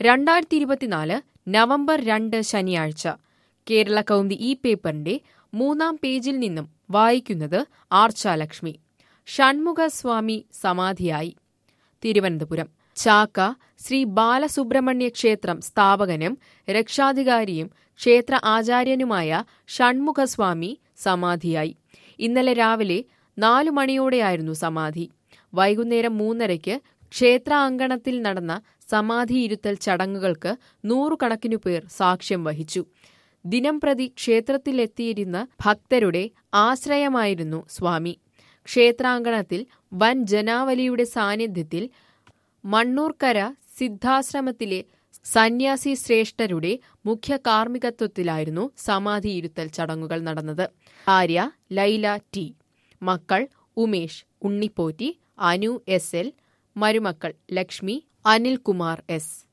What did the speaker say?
രണ്ടായിരത്തി ഇരുപത്തിനാല് നവംബർ രണ്ട് ശനിയാഴ്ച കേരള കൗമുദി ഈ പേപ്പറിന്റെ മൂന്നാം പേജിൽ നിന്നും വായിക്കുന്നത് ആർച്ചാലക്ഷ്മി ഷൺമുഖസ്വാമി സമാധിയായി തിരുവനന്തപുരം ചാക്ക ശ്രീ ബാലസുബ്രഹ്മണ്യ ക്ഷേത്രം സ്ഥാപകനും രക്ഷാധികാരിയും ക്ഷേത്ര ആചാര്യനുമായ ഷൺമുഖസ്വാമി സമാധിയായി ഇന്നലെ രാവിലെ നാലു മണിയോടെയായിരുന്നു സമാധി വൈകുന്നേരം മൂന്നരയ്ക്ക് ക്ഷേത്ര അങ്കണത്തിൽ നടന്ന സമാധിയിരുത്തൽ ചടങ്ങുകൾക്ക് നൂറുകണക്കിനു പേർ സാക്ഷ്യം വഹിച്ചു ദിനംപ്രതി ക്ഷേത്രത്തിലെത്തിയിരുന്ന ഭക്തരുടെ ആശ്രയമായിരുന്നു സ്വാമി ക്ഷേത്രാങ്കണത്തിൽ വൻ ജനാവലിയുടെ സാന്നിധ്യത്തിൽ മണ്ണൂർക്കര സിദ്ധാശ്രമത്തിലെ സന്യാസി ശ്രേഷ്ഠരുടെ മുഖ്യ കാർമ്മികത്വത്തിലായിരുന്നു സമാധിയിരുത്തൽ ചടങ്ങുകൾ നടന്നത് ഭാര്യ ലൈല ടി മക്കൾ ഉമേഷ് ഉണ്ണിപ്പോറ്റി അനു എസ് എൽ മരുമക്കൾ ലക്ഷ്മി അനിൽകുമാർ എസ്